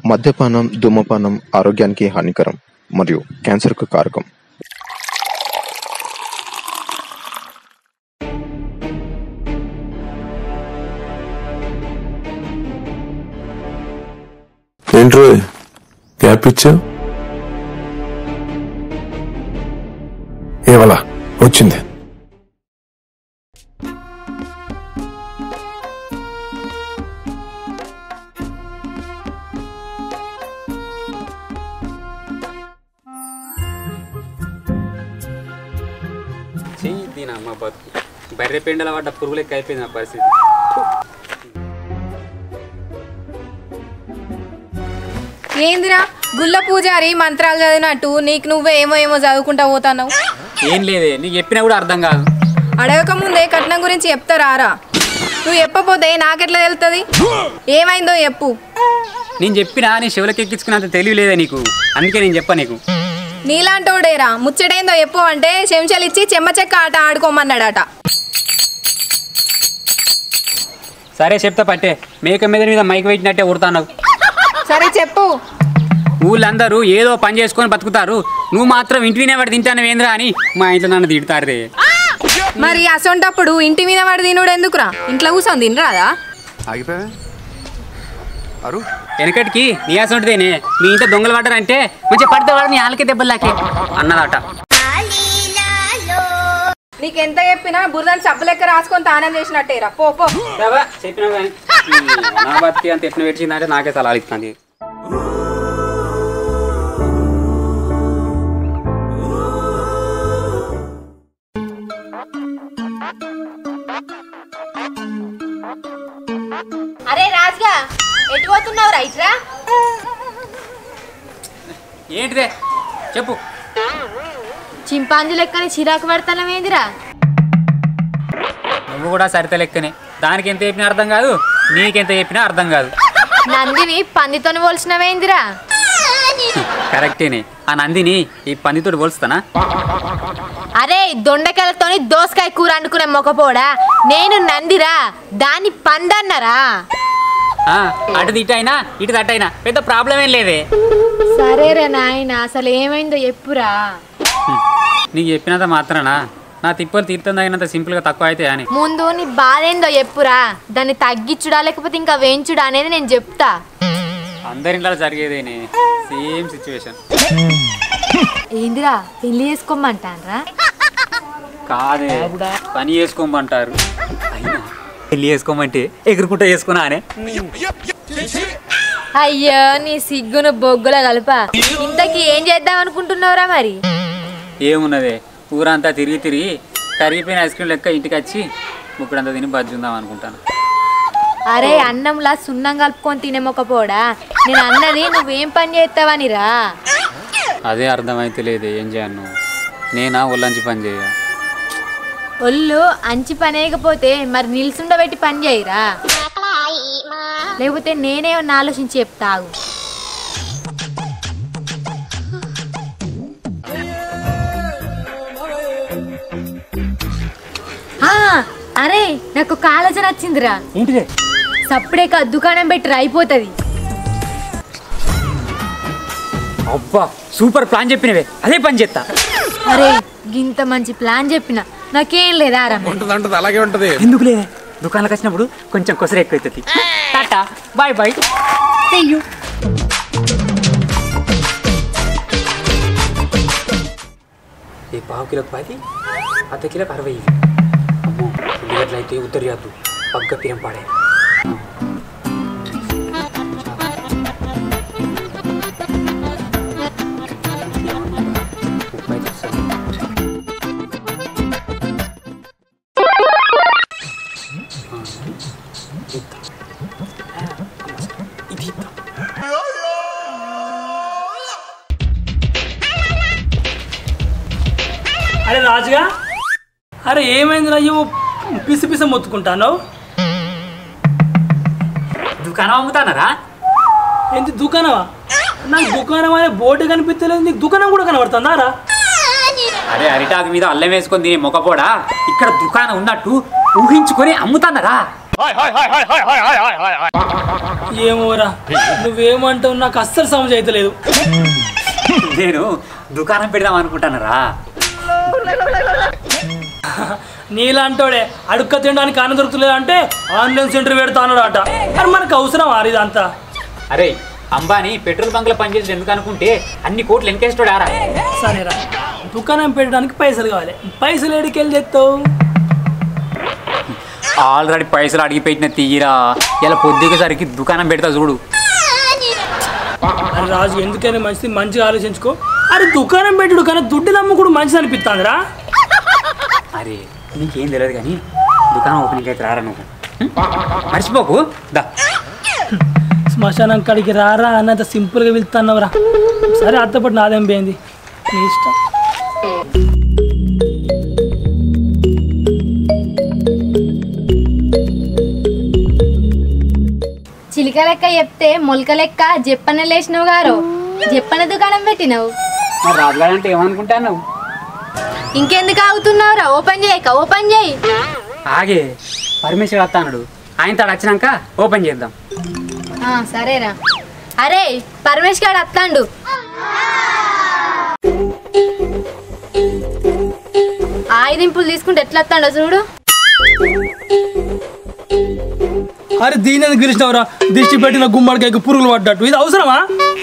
మద్యపానం ధూమపానం ఆరోగ్యానికి హానికరం మరియు క్యాన్సర్కు కారకం ఏంట్రో గ్యాప్ ఇచ్చావు ఏవలా వచ్చింది చెయ్యి దీని అమ్మ బతుకు బర్రె పెండల పడ్డ పురుగు లెక్క అయిపోయింది నా పరిస్థితి ఏందిరా గుల్ల పూజారి మంత్రాలు చదివినట్టు నీకు నువ్వే ఏమో ఏమో చదువుకుంటా పోతావు ఏం లేదే నీకు చెప్పినా కూడా అర్థం కాదు అడగక ముందే కట్నం గురించి చెప్తారా నువ్వు చెప్పపోతే నాకెట్లా తెలుస్తుంది ఏమైందో చెప్పు నేను చెప్పినా నీ శివులకి ఎక్కించుకున్నంత తెలివి లేదే నీకు అందుకే నేను చెప్పా నీకు నీలాంటోడేరా ముచ్చటేందో చెప్పు అంటే చెంచాలు ఇచ్చి చెమ్మ చెక్క ఆట ఆడుకోమన్నాడట సరే చెప్తా పట్టే మేక మీద మీద మైక్ పెట్టినట్టే ఉడతాను సరే చెప్పు ఊళ్ళందరూ ఏదో పని చేసుకొని బతుకుతారు నువ్వు మాత్రం ఇంటి వినేవాడు తింటాను ఏంద్రా అని మా ఇంట్లో నన్ను తిడతారు రే మరి అసొంటప్పుడు ఇంటి మీద వాడు తినుడు ఎందుకురా ఇంట్లో కూర్చొని తినరాదా ఆగిపోయావా అరు వెనకటికి నీ అసొంటిదేనే మీ ఇంట్లో దొంగలు పడ్డారంటే మంచిగా పడితే వాడు నీ వాళ్ళకి దెబ్బలాకే అన్నదట నీకు ఎంత చెప్పినా బురదని సబ్బు లెక్క రాసుకొని తానం చేసినట్టేరా పో పో రావా, చెప్పినావు కానీ ఈ నా బతికి అంత ఎట్లా పెట్టిందంటే నాకే సలహాలు ఇస్తుంది అరే రాజుగా ఎటు పోతున్నావు రైట్రా ఏంటిదే చెప్పు చింపాంజీ లెక్కని చిరాకు పడతానమేందిరా నువ్వు కూడా సరిత లెక్కనే దానికి ఎంత చెప్పినా అర్థం కాదు నీకెంత చెప్పినా అర్థం కాదు నందిని పందితోని పోల్చినవేందిరా కరెక్టేనే ఆ నందిని ఈ పందితోటి పోల్స్తానా అరే దొండకాయలతోని దోసకాయ కూర అనుకునే మొకపోడా నేను నందిరా దాన్ని పందన్నరా ఆ, అటు ఇటు అయినా ఇటు తట్టు అయినా పెద్ద ప్రాబ్లం ఏం లేదే సరేరా నాయన అసలు ఏమైందో చెప్పురా హ్మ్. నీకు చెప్పినంత మాత్రానా నా తిప్పలు తీర్థం తగినంత సింపుల్గా తక్కువ అయితే అని ముందు నీ బాధ ఏందో చెప్పురా దాన్ని తగ్గించుడా లేకపోతే ఇంకా వేయించుడా అనేది నేను చెప్తా అందరింట్లో జరిగేదేనే సేమ్ సిచ్యువేషన్ ఏందిరా పెళ్లి చేసుకోమంటానరా కాదే పని చేసుకోమంటారు అయినా పెళ్లి చేసుకోమంటే ఎగురుకుంటా చేసుకున్నా అనే అయ్యో నీ సిగ్గును బొగ్గుల కలప ఇంతకీ ఏం చేద్దాం అనుకుంటున్నావురా మరి ఏమున్నదే ఊరంతా తిరిగి తిరిగి కరిగిపోయిన ఐస్ క్రీమ్ లెక్క ఇంటికి వచ్చి ముక్కడంతా తిని బజ్జుందాం అనుకుంటాను అరే అన్నంలా సున్నం కలుపుకొని తినేమొకపోడా నేను అన్నది నువ్వేం పని చేస్తావనిరా అదే అర్థమైతే లేదు ఏం చేయను నువ్వు నేనా ఒళ్ళంచి పని చేయ ఒళ్ళు అంచి పని వేయకపోతే మరి నిల్చుండబెట్టి పని చేయరా లేకపోతే నేనేమన్నా ఆలోచించి చెప్తాగు ఆ, అరే నాకు ఒక ఆలోచన వచ్చిందిరా ఏంటిదే సప్పుడే కాదు దుకాణం పెట్టి అయిపోతుంది అబ్బా సూపర్ ప్లాన్ చెప్పినవే అదే పని చేస్తా అరే గింత మంచి ప్లాన్ చెప్పిన నాకేం లేదా రా ఉంటది అలాగే ఉంటది ఎందుకు లేదా దుకాణాలకు వచ్చినప్పుడు కొంచెం కొసరు ఎక్కువ అవుతుంది టాటా బాయ్ బాయ్ ఈ పావు కిలోకి పది అర్ధ కిలోకి అరవై ఇవి. అమ్మో ఉల్లిగడ్డలు అయితే ఉత్తరియాదు పగ్గ పిరం పాడే ముప్పై తెస్తాను. ఇది ఇద్దాం. అరే రాజుగా అరే ఏమైంది అయ్యో పిసి పిసి మొత్తుకుంటాను దుకాణం అమ్ముతానరా ఏంటి దుకాణమా నాకు దుకాణం అనే బోర్డు కనిపించలేదు నీకు దుకాణం కూడా కనబడుతుందా రా అరే అరిటాకు మీద అల్లం వేసుకొని తినే మొకపోడా ఇక్కడ దుకాణం ఉన్నట్టు ఊహించుకొని అమ్ముతానరా ఏమోరా నువ్వేమంటావు నాకు అస్సలు సమజ్ అవుతలేదు నేను దుకాణం పెడదాం అనుకుంటానరా నీలాంటోడే అడుక్క తినడానికి ఆనంద దొరుకుతలేదు అంటే ఆన్లైన్ సెంటర్ పెడతా అన్నాడట మరి మనకు అవసరం ఆరు ఇదంతా అరే అంబానీ పెట్రోల్ బంక్లో పనిచేసి ఎందుకు అనుకుంటే అన్ని కోట్లు వెనకేస్తాడు ఆరా సరేరా దుకాణం పెట్టడానికి పైసలు కావాలి పైసలు ఏడికి వెళ్ళి తెస్తావు ఆల్రెడీ పైసలు అడిగి పెట్టిన తీయరా ఇలా పొద్దుకేసరికి దుకాణం పెడతా చూడు అరే రాజు ఎందుకైనా మంచిది మంచిగా ఆలోచించుకో అరే దుకాణం పెట్టుడు కానీ దుడ్డు నమ్ముకుడు మంచిది అనిపిస్తుందిరా అరే నీకేం తెలియదు కానీ దుకాణం ఓపెనింగ్ అయితే రారా నువ్వు హ్మ్? మర్చిపోకు దా శ్మశానం కాడికి రారా అన్నంత సింపుల్గా వెళ్తున్నావురా సరే అత్తపటి నాదేం పోయింది నీ ఇష్టం చిలిక లెక్క చెప్తే మొలక లెక్క జప్పన లేచినావు గారు జప్పన దుకాణం పెట్టినావు మరి రాజుగారు అంటే ఏమనుకుంటాను ఇంకెందుకు ఆగుతున్నావురా ఓపెన్ చేయక ఓపెన్ చేయి ఆగే పరమేశ్వర్ వస్తాడు ఆయన తాడు వచ్చినాక ఓపెన్ చేద్దాం ఆ, సరేరా అరే పరమేష్ గారు అత్తాండు ఆయుధింపులు తీసుకుంటే ఎట్లా వస్తాడో చూడు అరే దీని ఎందుకు పిలిచినావురా దిష్టి పెట్టిన గుమ్మడికాయకు పురుగులు పడ్డట్టు ఇది అవసరమా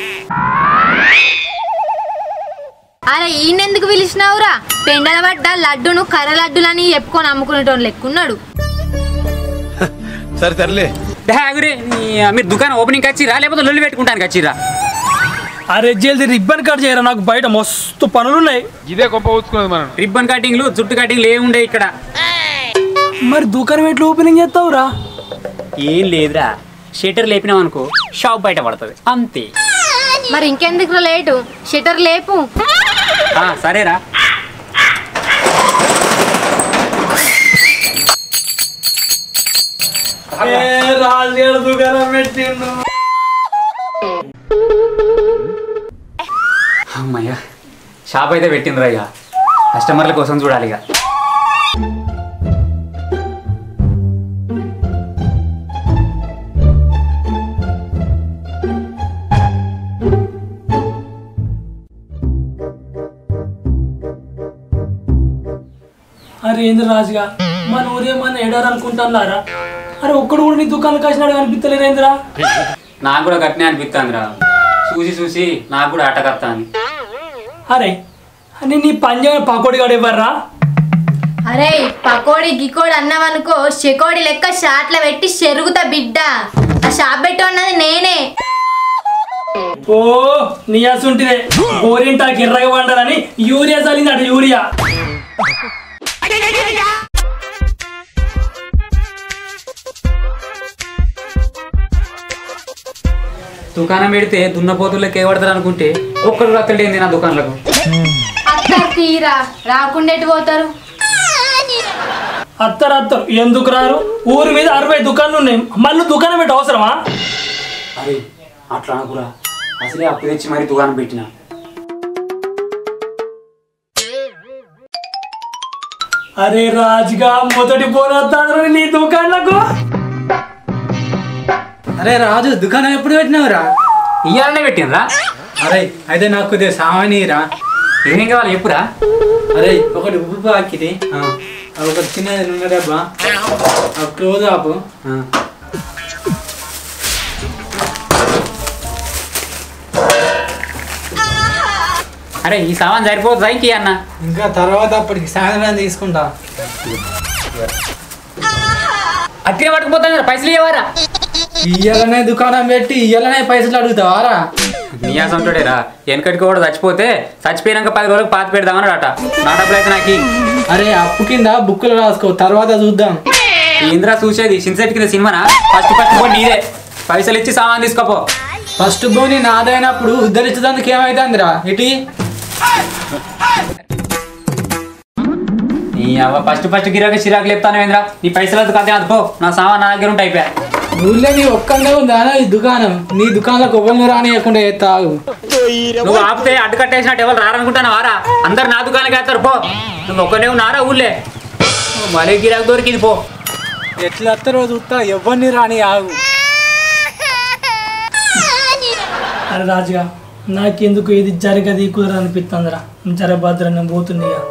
అరే ఈయనెందుకు పిలిచినావురా పెండల పడ్డ లడ్డును కర్ర లడ్డులని చెప్పుకొని అమ్ముకునేటోళ్ళు లెక్కున్నాడు సరే తరలే ఆగురే మీరు దుకాణం ఓపెనింగ్ వచ్చిరా లేకపోతే లొల్లి పెట్టుకుంటానికి వచ్చిరా అరే జల్ది రిబ్బన్ కట్ చేయరా నాకు బయట మస్తు పనులు ఉన్నాయి ఇదే గొప్ప ఊచుకున్నది మనం రిబ్బన్ కటింగ్లు జుట్టు కటింగ్లు ఏముండే ఇక్కడ మరి దుకాణం ఎట్లా ఓపెనింగ్ చేస్తావురా ఏం లేదురా షటర్ లేపినాం అనుకో షాప్ బయట పడుతుంది అంతే మరి ఇంకెందుకు లేటు షటర్ లేపు ఆ, సరేరా రాజుగారు దుకాణం పెట్టిండు అమ్మయ్య షాప్ అయితే పెట్టిండ్రా ఇక కస్టమర్ల కోసం చూడాలి ఇక అరే ఏంది రాజుగా మన ఊరేమన్నా ఎడారు అనుకుంటానులారా అరే ఒక్కడు కూడా నీ దుకాణం కాసినాడు కనిపించలేదు ఏందిరా నాకు కూడా గట్టినే అనిపిస్తుందిరా చూసి చూసి నాకు కూడా ఆటకత్తా అని అరే అని నీ పంజాబ్ పకోడి గాడు ఇవ్వర్రా అరే పకోడి గికోడి అన్నావనుకో షెకోడి లెక్క షాట్ల పెట్టి చెరుగుతా బిడ్డ ఆ షాప్ పెట్టి ఉన్నది నేనే ఓ నీ అసుంటిదే గోరింటాకి ఎర్రగా వండాలని యూరియా చల్లింది అట యూరియా దుకాణం పెడితే దున్నపోతులకి ఏవడతారు అనుకుంటే ఒక్కడు రత్తడేంది నా దుకాణాలకు అత్త తీరా రాకుండా ఎటు పోతారు అత్తరు అత్తరు ఎందుకు రారు ఊరి మీద అరవై దుకాణాలు ఉన్నాయి మళ్ళీ దుకాణం పెట్టి అవసరమా అరే అట్లా అనుకురా అసలే అప్పు తెచ్చి మరి దుకాణం పెట్టిన అరే రాజుగా మొదటి పోరాస్తాడు నీ దుకాణాలకు అరే రాజు దుకాణం ఎప్పుడు పెట్టినావురా ఇయ్యాలనే పెట్టినరా అరే అయితే నాకు కొద్దిగా సామానీరా ఏమేం కావాలి చెప్పురా అరే ఒకటి ఉప్పు పాకిది ఒక చిన్న నూనె డబ్బా ఒక క్లోజ్ ఆపు ఆ. అరే ఈ సామాన్ సరిపోతుందా ఇంకే అన్న ఇంకా తర్వాత అప్పటికి సాయంత్రం తీసుకుంటా అట్టిగా పట్టుకుపోతాను పైసలు ఇవ్వరా ఇయ్యాలనే దుకాణం పెట్టి ఇయ్యాలనే పైసలు అడుగుతావారా నీ అసంటుడేరా వెనకటికి కూడా చచ్చిపోతే చచ్చిపోయినాక పది రోజులకు పాతి పెడదామన్నాడట నా డబ్బులు అయితే నాకు ఇయ్యి. అరే అప్పు కింద బుక్కులు రాసుకో తర్వాత చూద్దాం ఈ ఇంద్రా చూసేది సిన్సెట్ కింద సినిమానా ఫస్ట్ ఫస్ట్ పోయి నీదే పైసలు ఇచ్చి సామాన్ తీసుకోపో ఫస్ట్ బోని నాదైనప్పుడు ఉద్ధరించడానికి ఏమైతుందిరా ఇటీ నీ అవ్వ ఫస్ట్ ఫస్ట్ గిరాక చిరాకు లేపుతాను ఏంద్రా నీ పైసలు కదే అది పో నా సామాన్ నా దగ్గర ఉంటే అయిపోయా ఊళ్ళో నీ ఒక్కంగా ఉందా ఈ దుకాణం నీ దుకాణంలో కొవ్వలు రానియకుండా తాగు నువ్వు ఆపితే అడ్డు కట్టేసినట్టు ఎవరు రారనుకుంటాను వారా అందరు నా దుకాణానికి వేస్తారు పో నువ్వు ఒక్కనే ఉన్నారా ఊళ్ళే మరీ గిరాకు దొరికింది పో ఎట్లా వస్తారో చూస్తా ఎవరిని రాని ఆగు అరే రాజుగా నాకెందుకు ఇది జరగది కుదరదు అనిపిస్తుందిరా జరభద్ర నేను పోతుంది ఇక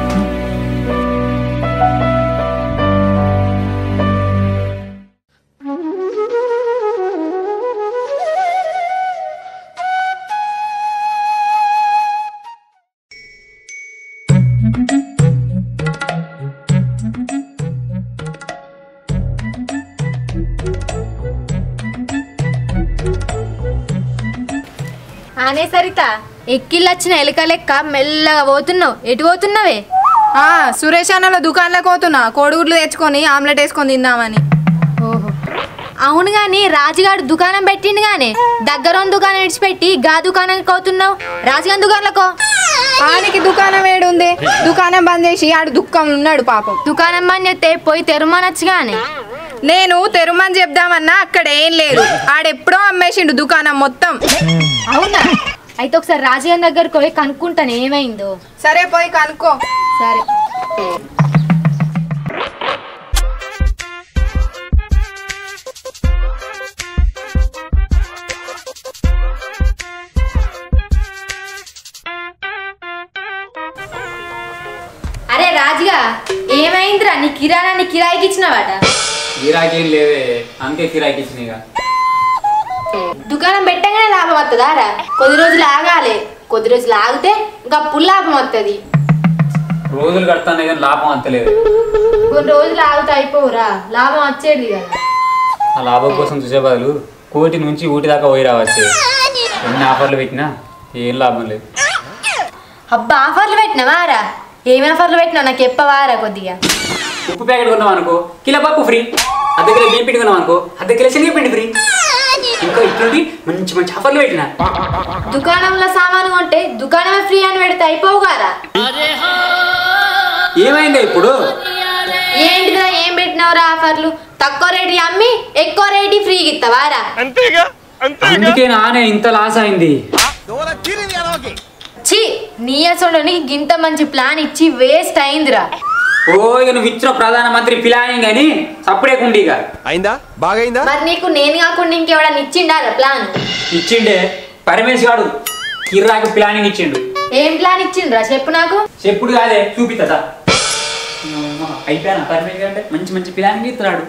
అనే సరిత ఎక్కిళ్ళొచ్చిన ఎలుక లెక్క మెల్లగా పోతున్నావు ఎటు పోతున్నావే ఆ, సురేష్ అన్నలో దుకాణంలోకి పోతున్నా కోడిగుడ్లు తెచ్చుకొని ఆమ్లెట్ వేసుకొని తిందామని ఓహో అవును గాని రాజుగాడు దుకాణం పెట్టిండు గానే దగ్గర ఉన్న దుకాణం విడిచిపెట్టి గా దుకాణానికి అవుతున్నావు రాజుగారి దుకాణంలో ఆనికి దుకాణం ఏడుంది దుకాణం బంద్ చేసి ఆడు దుఃఖం ఉన్నాడు పాపం దుకాణం బంద్ చేస్తే పోయి తెరుమనొచ్చు గానే నేను తెరుమని చెప్దామన్నా అక్కడ ఏం లేదు ఆడెప్పుడో అమ్మేసిండు దుకాణం మొత్తం అవునా అయితే ఒకసారి రాజుగారి దగ్గరకు పోయి కనుక్కుంటాను ఏమైందో సరే పోయి కనుక్కో సరే అరే రాజుగా ఏమైందిరా నీ కిరాణా నీ కిరాయికి ఇచ్చినవాట గిరాకీ ఏం లేవే అందుకే కిరాయికి ఇచ్చిన ఇక దుకాణం పెట్టగానే లాభం వస్తుందా రా కొద్ది రోజులు ఆగాలి కొద్ది రోజులు ఆగితే ఇంకా పుల్ లాభం వస్తుంది రోజులు కడతానే కానీ లాభం అంతలేదు కొన్ని రోజులు ఆగితే అయిపోవురా లాభం వచ్చేది కదా ఆ లాభం కోసం చూసే బదులు కోటి నుంచి ఊటి దాకా పోయి రావచ్చు ఎన్ని ఆఫర్లు పెట్టినా ఏం లాభం లేదు అబ్బా ఆఫర్లు పెట్టినావా రా ఏమి ఆఫర్లు పెట్టినావు నాకు చెప్పవారా కొద్దిగా ఉప్పు ప్యాకెట్ కొన్నాం అనుకో కిలో పప్పు ఫ్రీ అర్ధ కిలో బియ్యం పిండి కొన్నాం అనుకో అర్ధ కిలో శనగపిండి ఫ్రీ ఇంకా ఇట్లుండి మంచి మంచి ఆఫర్లు పెట్టిన దుకాణంలో సామాను కొంటే దుకాణమే ఫ్రీ అని పెడితే అయిపోవుగారా ఏమైంది ఇప్పుడు ఏంటిదా ఏం పెట్టినవరా ఆఫర్లు తక్కువ రేటు అమ్మి ఎక్కువ రేటు ఫ్రీగా ఇస్తావారా అందుకే నానే ఇంత లాస్ అయింది ఛీ నీ అసలు గింత మంచి ప్లాన్ ఇచ్చి వేస్ట్ అయిందిరా ఓ ఇక నువ్వు ఇచ్చిన ప్రధానమంత్రి ప్లానింగ్ అని సప్పుడే కుండి ఇక అయిందా బాగైందా మరి నీకు నేను కాకుండా ఇంకెవడన్నా ఇచ్చిండారా ప్లాన్ ఇచ్చిండే పరమేశ్ గాడు కిర్రాకి ప్లానింగ్ ఇచ్చిండు ఏం ప్లాన్ ఇచ్చిండ్రా చెప్పు నాకు చెప్పుడు కాదే చూపిస్తా అయిపోయాను పరమేశ్ గారు అంటే మంచి మంచి ప్లానింగ్ ఇస్తున్నాడు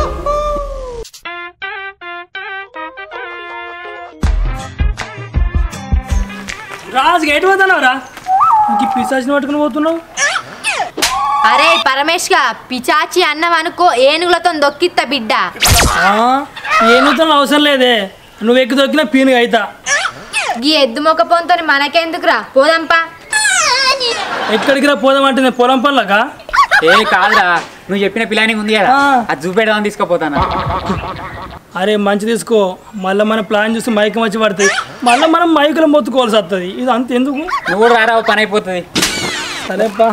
రాజుగా ఎటు పోతున్నావురా ఇంక ఈ పిశాచిని పట్టుకుని పోతున్నావు అరే పరమేష్ గా పిచాచి అన్నం అనుకో ఏనుగులతో దొక్కిత్త బిడ్డ ఆ, ఏనుగుతో అవసరం లేదే నువ్వు ఎక్కి దొక్కిన పీనుగా అయితా గీ ఎద్దు మొక్క పొంతో మనకెందుకురా పోదాంపా ఎక్కడికి రా పోదామంటే నేను పొలం పనులక ఏ కాదురా నువ్వు చెప్పిన ప్లానింగ్ ఉంది కదా ఆ. అది చూపెడదామని తీసుకుపోతాను అరే మంచి తీసుకో మళ్ళీ మన ప్లాన్ చూసి మైకం వచ్చి పడుతుంది మళ్ళీ మనం మైకులో మొత్తుకోవాల్సి వస్తుంది ఇది అంత ఎందుకు నువ్వు కూడా రారా ఓ పని అయిపోతుంది సరేపా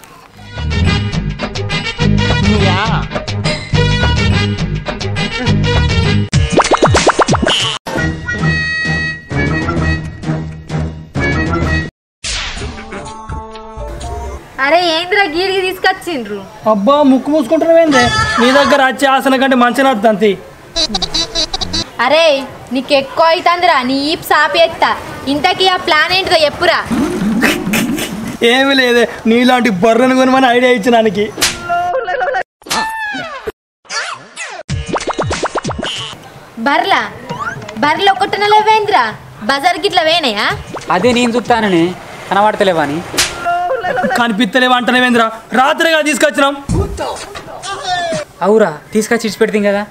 అరే ఏంద్రా గీడికి తీసుకొచ్చిండ్రు అబ్బా ముక్కు మూసుకుంటున్నావేందే నీ దగ్గర వచ్చే ఆసన కంటే మంచిగా అంతే అరే నీకు ఎక్కువ అవుతుందిరా నీ ఈప్ సాపి ఎత్తా ఇంతకీ ఆ ప్లాన్ ఏంటిదో చెప్పురా ఏమీ లేదే నీలాంటి బర్రెను కొనమని ఐడియా ఇచ్చినానికి బర్లా బర్రెలు ఒక్కటి నెలవేంద్రా బజార్ గిట్ల వేనాయా అదే నేను చూస్తానని కనబడతలేవా అని కనిపిస్తలేవు అంటనేవేంద్రా రాత్రిగా తీసుకొచ్చినాం అవురా తీసుకొచ్చి ఇచ్చి పెడతాం కదా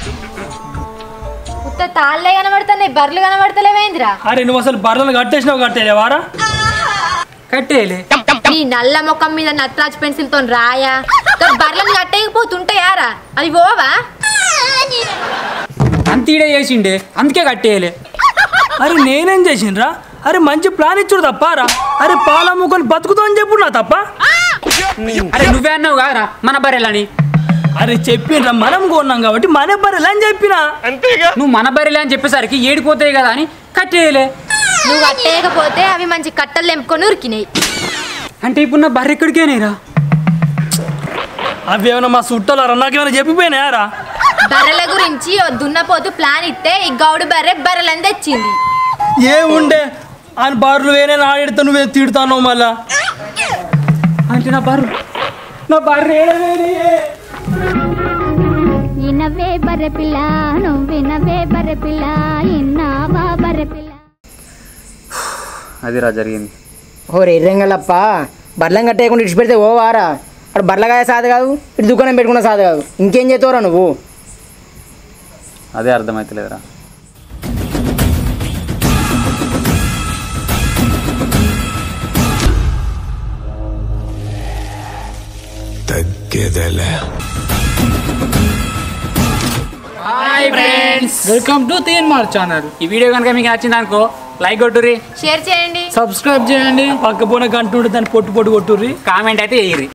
ఉత్త తాళ్ళే కనబడుతున్నాయి బర్రెలు కనబడతలేవేంద్రా అరే నువ్వు అసలు బర్రెలు కట్టేసినావు కట్టేలే వారా కట్టేయాలి నీ నల్ల ముఖం మీద నట్రాజ్ పెన్సిల్ తో రాయా ఇంకా బర్రెలను కట్టేయకపోతుంటాయారా అవి పోవా అంత ఈడే చేసిండే అందుకే కట్టేయాలి అరే నేనేం చేసిండ్రా అరే మంచి ప్లాన్ ఇచ్చుడు తప్పారా అరే పాల ముక్కని బతుకుతా అని చెప్పు నా తప్ప అరే నువ్వే అన్నావు కాదురా మన బర్రెలని అరే చెప్పిండ్రా మనం కొన్నాం కాబట్టి మన బర్రెలు అని చెప్పినా నువ్వు మన బర్రెలే అని చెప్పేసరికి ఏడిపోతాయి కదా అని కట్టేయలే నువ్వు కట్టేయకపోతే అవి మంచి కట్టలు తెంపుకొని ఉరికినాయి అంటే ఇప్పుడు నా బర్రె ఎక్కడికేనేరా అవి ఏమైనా మా చుట్టాలరా నాకేమైనా చెప్పిపోయినాయారా బర్రెల గురించి ఓ దున్నపోతు ప్లాన్ ఇస్తే ఈ గౌడు బర్రె బర్రెలని తెచ్చింది ఏముండే ఆయన బార్లు వేరే ఆడితే నువ్వే తిడతాను మళ్ళా అంటే నా బర్రు నా బర్రు ఇనవే బర్రెపిల్ల నువ్వినవే బర్రెపిల్ల ఇన్నావా బర్రెపిల్ల అది రా జరిగింది ఓ ఎర్రంగలప్ప బర్లం కట్టేయకుండా ఇడిచి పెడితే ఓ వారా అక్కడ బర్లగాయ సాధ కాదు ఇటు దుకాణం పెట్టుకున్న సాధ కాదు ఇంకేం చేస్తావురా నువ్వు అదే అర్థమైతలేదురా తగ్గేదేలే హాయ్ ఫ్రెండ్స్ వెల్కమ్ టు తీన్ మార్ ఛానల్ ఈ వీడియో కనుక మీకు నచ్చింది అనుకో లైక్ కొట్టుర్రి షేర్ చేయండి సబ్స్క్రైబ్ చేయండి పక్క పోన గంట ఉంటే దాన్ని పొట్టు పొట్టు కొట్టుర్రి కామెంట్ అయితే వేయరి